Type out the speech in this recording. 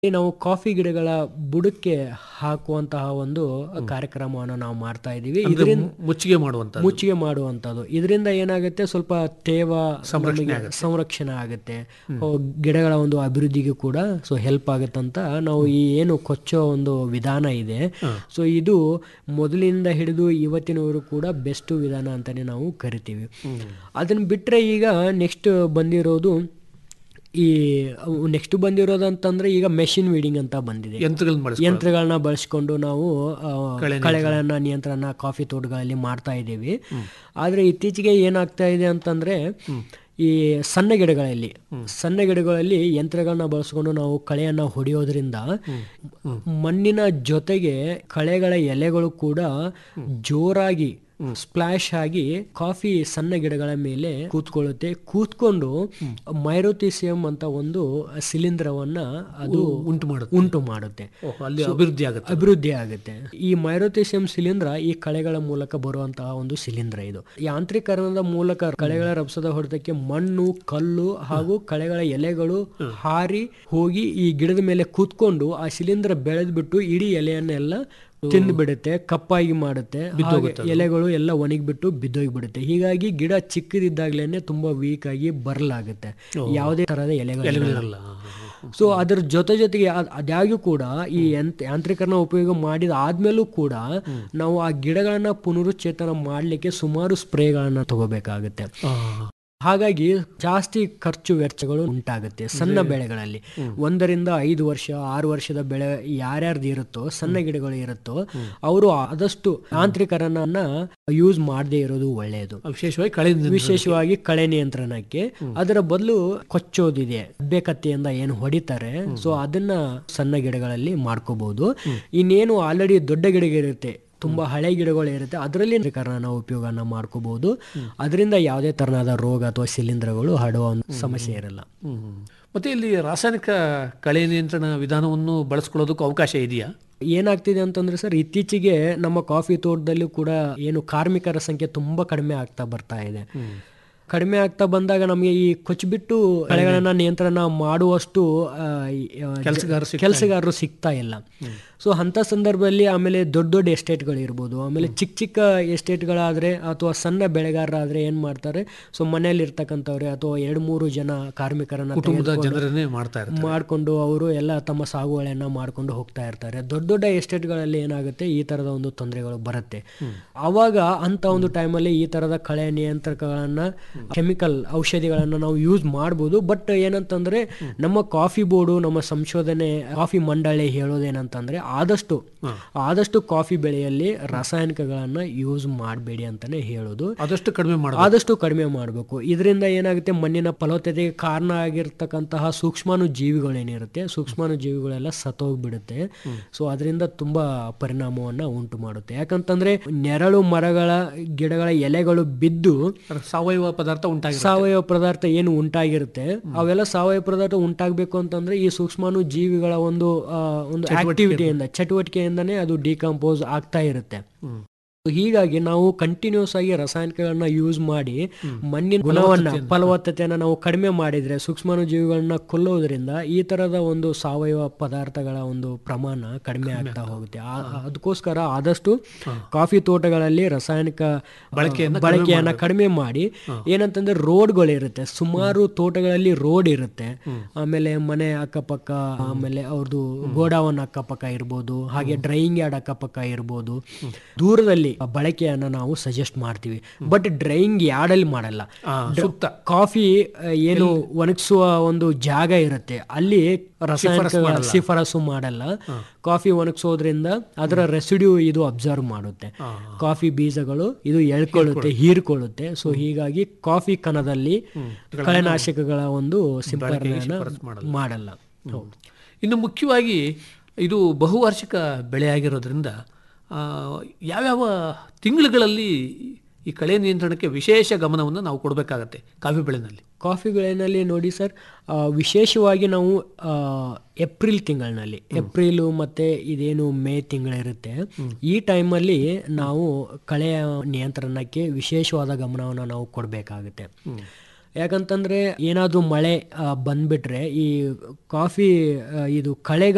ನಾವು ಕಾಫಿ ಗಿಡಗಳ ಬುಡಕ್ಕೆ ಹಾಕುವಂತಹ ಒಂದು ಕಾರ್ಯಕ್ರಮವನ್ನು ನಾವು ಮಾಡ್ತಾ ಇದ್ದೀವಿ ಅಂದ್ರೆ ಇದರಿಂದ ಮು- ಮುಚ್ಚಿಗೆ ಮಾಡುವಂತ ಮುಚ್ಚಿಗೆ ಮಾಡುವಂಥದ್ದು ಇದರಿಂದ ಏನಾಗುತ್ತೆ ಸ್ವಲ್ಪ ತೇವ ಸಂರಕ್ಷಣೆ ನಮಗೆ ಆಗುತ್ತೆ. ಸಂರಕ್ಷಣೆ ಆಗುತ್ತೆ ಓ, ಗಿಡಗಳ ಒಂದು ಅಭಿವೃದ್ಧಿಗೆ ಕೂಡ ಸೊ ಹೆಲ್ಪ್ ಆಗುತ್ತಂತ ನಾವು ಈ ಏನು ಕೊಚ್ಚೋ ಒಂದು ವಿಧಾನ ಇದೆ ಸೊ ಇದು ಮೊದಲಿಂದ ಹಿಡಿದು ಇವತ್ತಿನವರೆಗೂ ಕೂಡ ಬೆಸ್ಟ್ ವಿಧಾನ ಅಂತಾನೆ ನಾವು ಕರಿತೀವಿ ಅದನ್ನ ಬಿಟ್ರೆ ಈಗ ನೆಕ್ಸ್ಟ್ ಬಂದಿರೋದು ಈ ನೆಕ್ಸ್ಟ್ ಬಂದಿರೋದು ಅಂತಂದ್ರೆ ಈಗ ಮೆಷಿನ್ ವೀಡಿಂಗ್ ಅಂತ ಬಂದಿದೆ ಯಂತ್ರಗಳನ್ನ ಬಳಸಿ ಯಂತ್ರಗಳನ್ನ ಬಳಸ್ಕೊಂಡು ನಾವು ಆ, ಕಳೆಗಳನ್ನ ನಿಯಂತ್ರಣ ಕಾಫಿ ತೋಟಗಳಲ್ಲಿ ಮಾಡ್ತಾ ಇದ್ದೀವಿ ಆದ್ರೆ ಇತ್ತೀಚೆಗೆ ಏನಾಗ್ತಾ ಇದೆ ಅಂತಂದ್ರೆ ಈ ಸಣ್ಣ ಗಿಡಗಳಲ್ಲಿ ಸಣ್ಣ ಗಿಡಗಳಲ್ಲಿ ಯಂತ್ರಗಳನ್ನ ಬಳಸ್ಕೊಂಡು ನಾವು ಕಳೆಯನ್ನ ಹೊಡೆಯೋದ್ರಿಂದ ಮಣ್ಣಿನ ಜೊತೆಗೆ ಕಳೆಗಳ ಎಲೆಗಳು ಕೂಡ ಜೋರಾಗಿ ಸ್ಪ್ಲಾಶ್ ಆಗಿ ಕಾಫಿ ಸಣ್ಣ ಗಿಡಗಳ ಮೇಲೆ ಕೂತ್ಕೊಳ್ಳುತ್ತೆ ಕೂತ್ಕೊಂಡು ಮೈರೋತಿಸಿಯಂ ಅಂತ ಒಂದು ಶಿಲೀಂಧ್ರವನ್ನ ಅದು ಉಂಟು ಮಾಡುತ್ತೆ ಉಂಟು ಮಾಡುತ್ತೆ ಓಹ್, ಅಲ್ಲಿ ಅಭಿವೃದ್ಧಿ ಆಗುತ್ತೆ ಅಭಿವೃದ್ಧಿ ಆಗುತ್ತೆ ಈ ಮೈರೋಥಿಸಿಯಂ ಶಿಲೀಂಧ್ರ ಈ ಕಳೆಗಳ ಮೂಲಕ ಬರುವಂತಹ ಒಂದು ಶಿಲೀಂಧ್ರ ಇದು ಯಾಂತ್ರೀಕರಣದ ಮೂಲಕ ಕಳೆಗಳ ರಭಸದ ಹೊಡೆತಕ್ಕೆ ಮಣ್ಣು ಕಲ್ಲು ಹಾಗೂ ಕಳೆಗಳ ಎಲೆಗಳು ಹಾರಿ ಹೋಗಿ ಈ ಗಿಡದ ಮೇಲೆ ಕೂತ್ಕೊಂಡು ಆ ಶಿಲೀಂಧ್ರ ಬೆಳೆದ್ಬಿಟ್ಟು ಇಡೀ ಎಲೆಯನ್ನೆಲ್ಲ ತಿಂದು ಬಿಡುತ್ತೆ ಕಪ್ಪಾಗಿ ಮಾಡುತ್ತೆ ಹಾಗೆ ಎಲೆಗಳು ಎಲ್ಲ ಒಣಗಿಬಿಟ್ಟು ಬಿದ್ದೋಗಿ ಬಿಡುತ್ತೆ ಹೀಗಾಗಿ ಗಿಡ ಚಿಕ್ಕದಿದ್ದಾಗ್ಲೇನೆ ತುಂಬಾ ವೀಕ್ ಆಗಿ ಬರಲಾಗುತ್ತೆ ಯಾವುದೇ ತರಹದ ಎಲೆಗಳು ಇರಲ್ಲ. ಸೊ ಅದರ ಜೊತೆ ಜೊತೆಗೆ ಅದ್- ಅದಾಗ್ಯೂ ಕೂಡ ಈ ಯಂತ್ ಯಾಂತ್ರಿಕರಣ ಉಪಯೋಗ ಮಾಡಿದ ಆದ್ಮೇಲೂ ಕೂಡ ನಾವು ಆ ಗಿಡಗಳನ್ನ ಪುನರುಚ್ಚೇತನ ಮಾಡಲಿಕ್ಕೆ ಸುಮಾರು ಸ್ಪ್ರೇಗಳನ್ನ ತಗೋಬೇಕಾಗುತ್ತೆ ಆ, ಹಾಗಾಗಿ ಜಾಸ್ತಿ ಖರ್ಚು ವೆಚ್ಚಗಳು ಉಂಟಾಗುತ್ತೆ ಸಣ್ಣ ಬೆಳೆಗಳಲ್ಲಿ ಒಂದರಿಂದ ಐದು ವರ್ಷ ಆರು ವರ್ಷದ ಬೆಳೆ ಯಾರ್ಯಾರ್ದು ಇರುತ್ತೋ ಸಣ್ಣ ಗಿಡಗಳು ಇರುತ್ತೋ ಅವರು ಆದಷ್ಟು ಯಾಂತ್ರಿಕರಣ ಯೂಸ್ ಮಾಡದೇ ಇರೋದು ಒಳ್ಳೆಯದು ವಿಶೇಷವಾಗಿ ಕಳೆ ನಿಯಂತ್ರಣ. ವಿಶೇಷವಾಗಿ ಕಳೆ ನಿಯಂತ್ರಣಕ್ಕೆ ಅದರ ಬದಲು ಕೊಚ್ಚೋದಿದೆ ಅಬ್ಬೆ ಕತ್ತಿಯಿಂದ ಏನು ಹೊಡಿತಾರೆ ಸೊ ಅದನ್ನ ಸಣ್ಣ ಗಿಡಗಳಲ್ಲಿ ಮಾಡ್ಕೋಬಹುದು ಇನ್ನೇನು ಆಲ್ರೆಡಿ ದೊಡ್ಡ ಗಿಡ ಇರುತ್ತೆ ತುಂಬಾ ಹಳೆ ಗಿಡಗಳು ಇರುತ್ತೆ ಅದರಲ್ಲಿ ನಾವು ಉಪಯೋಗನ ಮಾಡ್ಕೋಬಹುದು ಅದರಿಂದ ಯಾವುದೇ ತರನಾದ ರೋಗ ಅಥವಾ ಶಿಲೀಂಧ್ರಗಳು ಹರಡುವ ಒಂದು ಸಮಸ್ಯೆ ಇರಲ್ಲ ಹ್ಮ್. ಮತ್ತೆ ಇಲ್ಲಿ ರಾಸಾಯನಿಕ ಕಳೆ ನಿಯಂತ್ರಣ ವಿಧಾನವನ್ನು ಬಳಸ್ಕೊಳ್ಳೋದಕ್ಕೂ ಅವಕಾಶ ಇದೆಯಾ ಏನಾಗ್ತಿದೆ ಅಂತಂದ್ರೆ ಸರ್ ಇತ್ತೀಚೆಗೆ ನಮ್ಮ ಕಾಫಿ ತೋಟದಲ್ಲೂ ಕೂಡ ಏನು ಕಾರ್ಮಿಕರ ಸಂಖ್ಯೆ ತುಂಬಾ ಕಡಿಮೆ ಆಗ್ತಾ ಬರ್ತಾ ಇದೆ ಕಡಿಮೆ ಆಗ್ತಾ ಬಂದಾಗ ನಮಗೆ ಈ ಕೊಚ್ಚಿಬಿಟ್ಟು ಕಳೆಗಳನ್ನ ನಿಯಂತ್ರಣ ಮಾಡುವಷ್ಟು ಆ, ಈ, ಆ, ಕೆಲ್ಸಗಾರರು ಸಿಗ್ತಾ ಕೆಲಸಗಾರರು ಸಿಗ್ತಾ ಇಲ್ಲ ಸೊ ಅಂತ ಸಂದರ್ಭದಲ್ಲಿ ಆಮೇಲೆ ದೊಡ್ಡ ದೊಡ್ಡ ಎಸ್ಟೇಟ್ಗಳು ಇರ್ಬೋದು ಆಮೇಲೆ ಚಿಕ್ಕ ಚಿಕ್ಕ ಎಸ್ಟೇಟ್ಗಳಾದ್ರೆ ಅಥವಾ ಸಣ್ಣ ಬೆಳೆಗಾರರಾದ್ರೆ ಏನ್ ಮಾಡ್ತಾರೆ ಸೊ ಮನೆಯಲ್ಲಿ ಇರ್ತಕ್ಕಂಥವ್ರೆ ಅಥವಾ ಎರಡು ಮೂರು ಜನ ಕಾರ್ಮಿಕರನ್ನ ಕುಟುಂಬದ ಜನರನ್ನೇ ಮಾಡ್ತಾ ಇರ್ತಾರೆ ಮಾಡ್ಕೊಂಡು ಅವರು ಎಲ್ಲ ತಮ್ಮ ಸಾಗುವಳಿಯನ್ನ ಮಾಡ್ಕೊಂಡು ಹೋಗ್ತಾ ಇರ್ತಾರೆ ದೊಡ್ಡ ದೊಡ್ಡ ಎಸ್ಟೇಟ್ಗಳಲ್ಲಿ ಏನಾಗುತ್ತೆ ಈ ತರದ ಒಂದು ತೊಂದರೆಗಳು ಬರುತ್ತೆ ಅವಾಗ ಅಂತ ಒಂದು ಟೈಮಲ್ಲಿ ಈ ತರದ ಕಳೆ ನಿಯಂತ್ರಕಗಳನ್ನ ಕೆಮಿಕಲ್ ಔಷಧಿಗಳನ್ನ ನಾವು ಯೂಸ್ ಮಾಡ್ಬೋದು ಬಟ್ ಏನಂತಂದ್ರೆ ನಮ್ಮ ಕಾಫಿ ಬೋರ್ಡು ನಮ್ಮ ಸಂಶೋಧನೆ ಕಾಫಿ ಮಂಡಳಿ ಹೇಳೋದೇನಂತಂದ್ರೆ ಆದಷ್ಟು ಆದಷ್ಟು ಕಾಫಿ ಬೆಳೆಯಲ್ಲಿ ರಾಸಾಯನಿಕಗಳನ್ನ ಯೂಸ್ ಮಾಡಬೇಡಿ ಅಂತಾನೆ ಹೇಳೋದು ಆದಷ್ಟು ಕಡಿಮೆ ಮಾಡ ಆದಷ್ಟು ಕಡಿಮೆ ಮಾಡಬೇಕು ಇದರಿಂದ ಏನಾಗುತ್ತೆ ಮಣ್ಣಿನ ಫಲವತ್ತತೆಗೆ ಕಾರಣ ಆಗಿರ್ತಕ್ಕಂತಹ ಸೂಕ್ಷ್ಮಾಣು ಜೀವಿಗಳೇನಿರುತ್ತೆ ಸೂಕ್ಷ್ಮಾಣು ಜೀವಿಗಳೆಲ್ಲ ಸತ್ತೋಗ್ಬಿಡುತ್ತೆ ಸೊ ಅದರಿಂದ ತುಂಬಾ ಪರಿಣಾಮವನ್ನ ಉಂಟು ಮಾಡುತ್ತೆ ಯಾಕಂತಂದ್ರೆ ನೆರಳು ಮರಗಳ ಗಿಡಗಳ ಎಲೆಗಳು ಬಿದ್ದು ಸಾವಯವ ಪದಾರ್ಥ ಉಂಟಾಗಿ ಸಾವಯವ ಪದಾರ್ಥ ಏನು ಉಂಟಾಗಿರುತ್ತೆ ಅವೆಲ್ಲ ಸಾವಯವ ಪದಾರ್ಥ ಉಂಟಾಗಬೇಕು ಅಂತಂದ್ರೆ ಈ ಸೂಕ್ಷ್ಮಾಣು ಜೀವಿಗಳ ಒಂದು ಆ, ಒಂದು ಆಕ್ಟಿವಿಟಿಯಿಂದ ಚಟುವಟಿಕೆಯಿಂದನೇ ಅದು ಡಿಕಂಪೋಸ್ ಆಗ್ತಾ ಇರುತ್ತೆ ಹೀಗಾಗಿ ನಾವು ಕಂಟಿನ್ಯೂಸ್ ಆಗಿ ರಾಸಾಯನಿಕಗಳನ್ನ ಯೂಸ್ ಮಾಡಿ ಮಣ್ಣಿನ ಗುಣವನ್ನ ಫಲವತ್ತತೆಯನ್ನ ನಾವು ಕಡಿಮೆ ಮಾಡಿದ್ರೆ ಸೂಕ್ಷ್ಮಾಣು ಜೀವಿಗಳನ್ನ ಕೊಲ್ಲೋದ್ರಿಂದ ಈ ತರದ ಒಂದು ಸಾವಯವ ಪದಾರ್ಥಗಳ ಒಂದು ಪ್ರಮಾಣ ಕಡಿಮೆ ಆಗ್ತಾ ಹೋಗುತ್ತೆ ಆ- ಅದಕ್ಕೋಸ್ಕರ ಆದಷ್ಟು ಕಾಫಿ ತೋಟಗಳಲ್ಲಿ ರಾಸಾಯನಿಕ ಬಳಕೆಯನ್ನ ಬಳಕೆಯನ್ನ ಕಡಿಮೆ ಮಾಡಿ ಏನಂತಂದ್ರೆ ರೋಡ್ಗಳು ಇರುತ್ತೆ ಸುಮಾರು ತೋಟಗಳಲ್ಲಿ ರೋಡ್ ಇರುತ್ತೆ ಆಮೇಲೆ ಮನೆ ಅಕ್ಕಪಕ್ಕ ಆಮೇಲೆ ಅವ್ರದ್ದು ಗೋಡಾವನ್ ಅಕ್ಕಪಕ್ಕ ಇರ್ಬೋದು ಹಾಗೆ ಡ್ರೈಯಿಂಗ್ ಯಾರ್ಡ್ ಅಕ್ಕಪಕ್ಕ ಇರ್ಬೋದು ದೂರದಲ್ಲಿ ಬಳಕೆಯನ್ನ ನಾವು ಸಜೆಸ್ಟ್ ಮಾಡ್ತೀವಿ ಬಟ್ ಡ್ರೈಯಿಂಗ್ ಯಾರ್ಡಲ್ಲಿ ಮಾಡಲ್ಲ ಆ, ಸುತ್ತ ಕಾಫಿ ಆ, ಏನು ಒಣಗಿಸುವ ಒಂದು ಜಾಗ ಇರುತ್ತೆ ಅಲ್ಲಿ ರಾಸಾಯನಿಕ ಶಿಫಾರಸು ಮಾಡಲ್ಲ ಕಾಫಿ ಒಣಗಿಸೋದ್ರಿಂದ ಅದರ ರೆಸಿಡ್ಯೂ ಇದು ಅಬ್ಸರ್ವ್ ಮಾಡುತ್ತೆ ಕಾಫಿ ಬೀಜಗಳು ಇದು ಎಳ್ಕೊಳ್ಳುತ್ತೆ ಹೀರ್ಕೊಳ್ಳುತ್ತೆ ಸೊ ಹೀಗಾಗಿ ಕಾಫಿ ಕಣದಲ್ಲಿ ಕಳೆನಾಶಕಗಳ ಒಂದು ಸಿಂಪರಣೆಯನ್ನ ಮಾಡಲ್ಲ ಹೌದು ಇನ್ನು ಮುಖ್ಯವಾಗಿ ಇದು ಬಹುವಾರ್ಷಿಕ ಬೆಳೆಯಾಗಿರೋದ್ರಿಂದ ಆ, ಯಾವ್ಯಾವ ತಿಂಗಳುಗಳಲ್ಲಿ ಈ ಕಳೆ ನಿಯಂತ್ರಣಕ್ಕೆ ವಿಶೇಷ ಗಮನವನ್ನು ನಾವು ಕೊಡಬೇಕಾಗತ್ತೆ ಕಾಫಿ ಬೆಳೆನಲ್ಲಿ ಕಾಫಿ ಬೆಳೆನಲ್ಲಿ ನೋಡಿ ಸರ್ ಆ, ವಿಶೇಷವಾಗಿ ನಾವು ಆ, ಏಪ್ರಿಲ್ ತಿಂಗಳಿನಲ್ಲಿ ಏಪ್ರಿಲು ಮತ್ತೆ ಇದೇನು ಮೇ ತಿಂಗಳಿರುತ್ತೆ ಈ ಟೈಮಲ್ಲಿ ನಾವು ಕಳೆಯ ನಿಯಂತ್ರಣಕ್ಕೆ ವಿಶೇಷವಾದ ಗಮನವನ್ನು ನಾವು ಕೊಡಬೇಕಾಗುತ್ತೆ ಯಾಕಂತಂದ್ರೆ ಏನಾದರೂ ಮಳೆ ಆ, ಬಂದ್ಬಿಟ್ರೆ ಈ ಕಾಫಿ ಆ, ಇದು ಕಳೆಗಳ